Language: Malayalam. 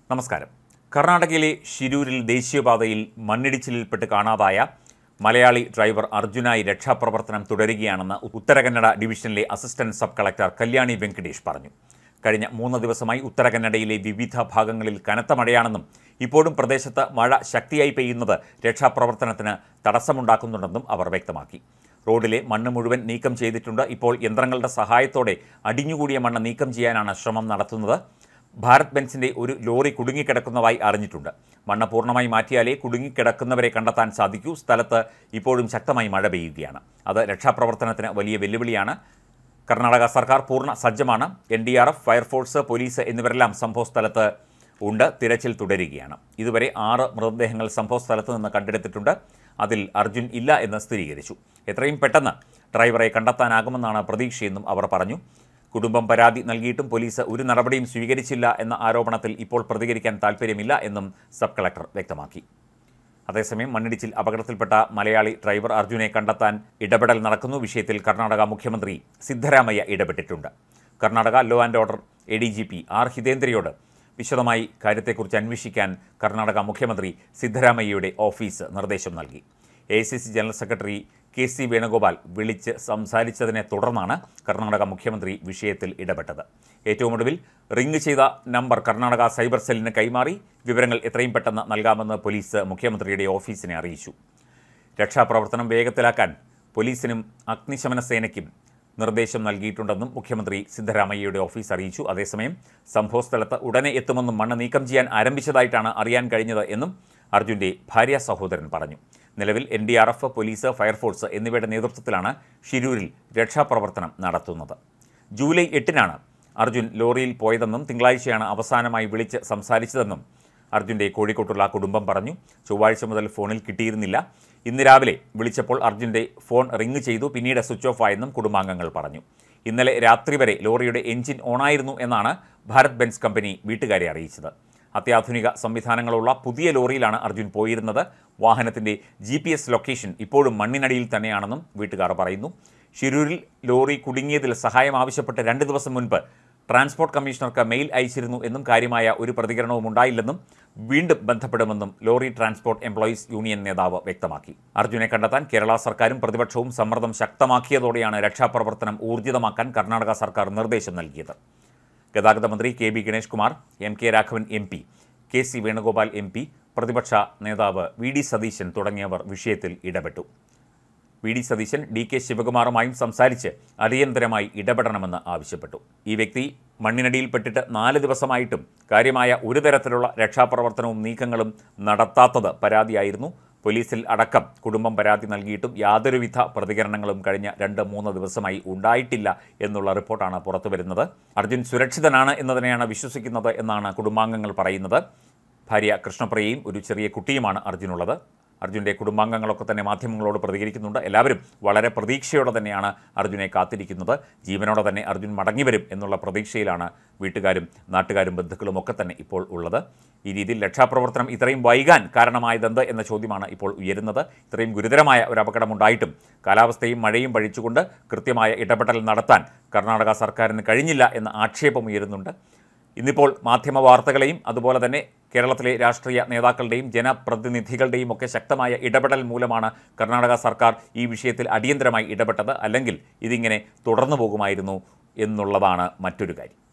നമസ്കാരം കർണാടകയിലെ ഷിരൂരിൽ ദേശീയപാതയിൽ മണ്ണിടിച്ചിലിൽപ്പെട്ട് കാണാതായ മലയാളി ഡ്രൈവർ അർജുനായി രക്ഷാപ്രവർത്തനം തുടരുകയാണെന്ന് ഉത്തരകന്നഡ ഡിവിഷനിലെ assistant sub collector Kalyani Venkatesh പറഞ്ഞു കഴിഞ്ഞ മൂന്ന് ദിവസമായി ഉത്തരകന്നഡയിലെ വിവിധ ഭാഗങ്ങളിൽ കനത്ത മഴയാണെന്നും ഇപ്പോഴും പ്രദേശത്ത് മഴ ശക്തിയായി പെയ്യുന്നത് രക്ഷാപ്രവർത്തനത്തിന് തടസ്സമുണ്ടാക്കുന്നുണ്ടെന്നും അവർ വ്യക്തമാക്കി റോഡിലെ മണ്ണ് മുഴുവൻ നീക്കം ചെയ്തിട്ടുണ്ട് ഇപ്പോൾ യന്ത്രങ്ങളുടെ സഹായത്തോടെ അടിഞ്ഞുകൂടിയ മണ്ണ് നീക്കം ചെയ്യാനാണ് ശ്രമം നടത്തുന്നത് ഭാരത് ബെൻസിന്റെ ഒരു ലോറി കുടുങ്ങിക്കിടക്കുന്നതായി അറിഞ്ഞിട്ടുണ്ട് മണ്ണ് പൂർണ്ണമായി മാറ്റിയാലേ കുടുങ്ങിക്കിടക്കുന്നവരെ കണ്ടെത്താൻ സാധിക്കൂ സ്ഥലത്ത് ഇപ്പോഴും ശക്തമായി മഴ പെയ്യുകയാണ് അത് രക്ഷാപ്രവർത്തനത്തിന് വലിയ വെല്ലുവിളിയാണ് കർണാടക സർക്കാർ പൂർണ്ണ സജ്ജമാണ് N D R F fire force police എന്നിവരെല്ലാം സംഭവസ്ഥലത്ത് ഉണ്ട് തിരച്ചിൽ തുടരുകയാണ് ഇതുവരെ ആറ് മൃതദേഹങ്ങൾ സംഭവസ്ഥലത്ത് നിന്ന് കണ്ടെടുത്തിട്ടുണ്ട് അതിൽ അർജുൻ ഇല്ല എന്ന് സ്ഥിരീകരിച്ചു എത്രയും പെട്ടെന്ന് ഡ്രൈവറെ കണ്ടെത്താനാകുമെന്നാണ് പ്രതീക്ഷയെന്നും അവർ പറഞ്ഞു കുടുംബം പരാതി നൽകിയിട്ടും പോലീസ് ഒരു നടപടിയും സ്വീകരിച്ചില്ല എന്ന ആരോപണത്തിൽ ഇപ്പോൾ പ്രതികരിക്കാൻ താൽപ്പര്യമില്ല എന്നും സബ് കളക്ടർ വ്യക്തമാക്കി അതേസമയം മണ്ണിടിച്ചിൽ അപകടത്തിൽപ്പെട്ട മലയാളി ഡ്രൈവർ അർജുനെ കണ്ടെത്താൻ ഇടപെടൽ നടക്കുന്നു വിഷയത്തിൽ കർണാടക മുഖ്യമന്ത്രി സിദ്ധരാമയ്യ ഇടപെട്ടിട്ടുണ്ട് Karnataka law and order A D G P R ഹിതേന്ദ്രയോട് വിശദമായി കാര്യത്തെക്കുറിച്ച് അന്വേഷിക്കാൻ കർണാടക മുഖ്യമന്ത്രി സിദ്ധരാമയ്യയുടെ ഓഫീസ് നിർദ്ദേശം നൽകി A C C general secretary K C Venugopal വിളിച്ച് സംസാരിച്ചതിനെ തുടർന്നാണ് കർണാടക മുഖ്യമന്ത്രി വിഷയത്തിൽ ഇടപെട്ടത് ഏറ്റവും ഒടുവിൽ റിംഗ് ചെയ്ത നമ്പർ കർണാടക സൈബർ സെല്ലിന് കൈമാറി വിവരങ്ങൾ എത്രയും പെട്ടെന്ന് നൽകാമെന്ന് പോലീസ് മുഖ്യമന്ത്രിയുടെ ഓഫീസിനെ അറിയിച്ചു രക്ഷാപ്രവർത്തനം വേഗത്തിലാക്കാൻ പോലീസിനും അഗ്നിശമന സേനയ്ക്കും നിർദ്ദേശം നൽകിയിട്ടുണ്ടെന്നും മുഖ്യമന്ത്രി സിദ്ധരാമയ്യയുടെ ഓഫീസ് അറിയിച്ചു അതേസമയം സംഭവസ്ഥലത്ത് ഉടനെ എത്തുമെന്നും മണ്ണ് നീക്കം ചെയ്യാൻ ആരംഭിച്ചതായിട്ടാണ് അറിയാൻ കഴിഞ്ഞത് എന്നും അർജുൻ്റെ ഭാര്യ സഹോദരൻ പറഞ്ഞു നിലവിൽ N D R F police fire force എന്നിവയുടെ നേതൃത്വത്തിലാണ് ഷിരൂരിൽ രക്ഷാപ്രവർത്തനം നടത്തുന്നത് ജൂലൈ എട്ടിനാണ് അർജുൻ ലോറിയിൽ പോയതെന്നും തിങ്കളാഴ്ചയാണ് അവസാനമായി വിളിച്ച് സംസാരിച്ചതെന്നും അർജുൻ്റെ കോഴിക്കോട്ടുള്ള കുടുംബം പറഞ്ഞു ചൊവ്വാഴ്ച മുതൽ ഫോണിൽ കിട്ടിയിരുന്നില്ല ഇന്ന് രാവിലെ വിളിച്ചപ്പോൾ അർജുൻ്റെ ഫോൺ റിങ് ചെയ്തു പിന്നീട് സ്വിച്ച് ഓഫ് ആയെന്നും കുടുംബാംഗങ്ങൾ പറഞ്ഞു ഇന്നലെ രാത്രി വരെ ലോറിയുടെ എഞ്ചിൻ ഓണായിരുന്നു എന്നാണ് ഭാരത് ബെൻസ് കമ്പനി വീട്ടുകാരെ അറിയിച്ചത് അത്യാധുനിക സംവിധാനങ്ങളുള്ള പുതിയ ലോറിയിലാണ് അർജുൻ പോയിരുന്നത് വാഹനത്തിൻ്റെ ജി പി എസ് ലൊക്കേഷൻ ഇപ്പോഴും മണ്ണിനടിയിൽ തന്നെയാണെന്നും വീട്ടുകാർ പറയുന്നു ഷിരൂരിൽ ലോറി കുടുങ്ങിയതിൽ സഹായം ആവശ്യപ്പെട്ട് രണ്ട് ദിവസം മുൻപ് ട്രാൻസ്പോർട്ട് കമ്മീഷണർക്ക് മെയിൽ അയച്ചിരുന്നു എന്നും കാര്യമായ ഒരു പ്രതികരണവും ഉണ്ടായില്ലെന്നും വീണ്ടും ബന്ധപ്പെടുമെന്നും ലോറി ട്രാൻസ്പോർട്ട് എംപ്ലോയീസ് യൂണിയൻ നേതാവ് വ്യക്തമാക്കി അർജുനെ കണ്ടെത്താൻ കേരള സർക്കാരും പ്രതിപക്ഷവും സമ്മർദ്ദം ശക്തമാക്കിയതോടെയാണ് രക്ഷാപ്രവർത്തനം ഊർജിതമാക്കാൻ കർണാടക സർക്കാർ നിർദ്ദേശം നൽകിയത് ഗതാഗത മന്ത്രി K B Ganesh Kumar M K Raghavan M P K C Venugopal M P പ്രതിപക്ഷ നേതാവ് വി ഡി സതീശൻ തുടങ്ങിയവർ വിഷയത്തിൽ ഇടപെട്ടു V D Satheesan D K ശിവകുമാറുമായും സംസാരിച്ച് അടിയന്തരമായി ഇടപെടണമെന്ന് ആവശ്യപ്പെട്ടു ഈ വ്യക്തി മണ്ണിനടിയിൽപ്പെട്ടിട്ട് നാല് ദിവസമായിട്ടും കാര്യമായ ഒരു തരത്തിലുള്ള രക്ഷാപ്രവർത്തനവും നീക്കങ്ങളും നടത്താത്തത് പരാതിയായിരുന്നു പോലീസിൽ അടക്കം കുടുംബം പരാതി നൽകിയിട്ടും യാതൊരുവിധ പ്രതികരണങ്ങളും കഴിഞ്ഞ രണ്ട് മൂന്ന് ദിവസമായി ഉണ്ടായിട്ടില്ല എന്നുള്ള റിപ്പോർട്ടാണ് പുറത്തു വരുന്നത് അർജുൻ സുരക്ഷിതനാണ് എന്നതിനെയാണ് വിശ്വസിക്കുന്നത് എന്നാണ് കുടുംബാംഗങ്ങൾ പറയുന്നത് ഭാര്യ കൃഷ്ണപ്രിയയും ഒരു ചെറിയ കുട്ടിയുമാണ് അർജുനുള്ളത് അർജുൻ്റെ കുടുംബാംഗങ്ങളൊക്കെ തന്നെ മാധ്യമങ്ങളോട് പ്രതികരിക്കുന്നുണ്ട് എല്ലാവരും വളരെ പ്രതീക്ഷയോടെ തന്നെയാണ് അർജുനെ കാത്തിരിക്കുന്നത് ജീവനോടെ തന്നെ അർജുൻ മടങ്ങി വരും എന്നുള്ള പ്രതീക്ഷയിലാണ് വീട്ടുകാരും നാട്ടുകാരും ബന്ധുക്കളും ഒക്കെ തന്നെ ഇപ്പോൾ ഉള്ളത് ഈ രീതിയിൽ രക്ഷാപ്രവർത്തനം ഇത്രയും വൈകാൻ കാരണമായതെന്ത് എന്ന ചോദ്യമാണ് ഇപ്പോൾ ഉയരുന്നത് ഇത്രയും ഗുരുതരമായ ഒരു അപകടമുണ്ടായിട്ടും കാലാവസ്ഥയും മഴയും പഴിച്ചുകൊണ്ട് കൃത്യമായ ഇടപെടൽ നടത്താൻ കർണാടക സർക്കാരിന് കഴിഞ്ഞില്ല എന്ന ആക്ഷേപം ഉയരുന്നുണ്ട് ഇന്നിപ്പോൾ മാധ്യമ വാർത്തകളെയും അതുപോലെ തന്നെ കേരളത്തിലെ രാഷ്ട്രീയ നേതാക്കളുടെയും ജനപ്രതിനിധികളുടെയും ഒക്കെ ശക്തമായ ഇടപെടൽ മൂലമാണ് കർണാടക സർക്കാർ ഈ വിഷയത്തിൽ അടിയന്തരമായി ഇടപെട്ടത് അല്ലെങ്കിൽ ഇതിങ്ങനെ തുടർന്നു പോകുമായിരുന്നു എന്നുള്ളതാണ് മറ്റൊരു കാര്യം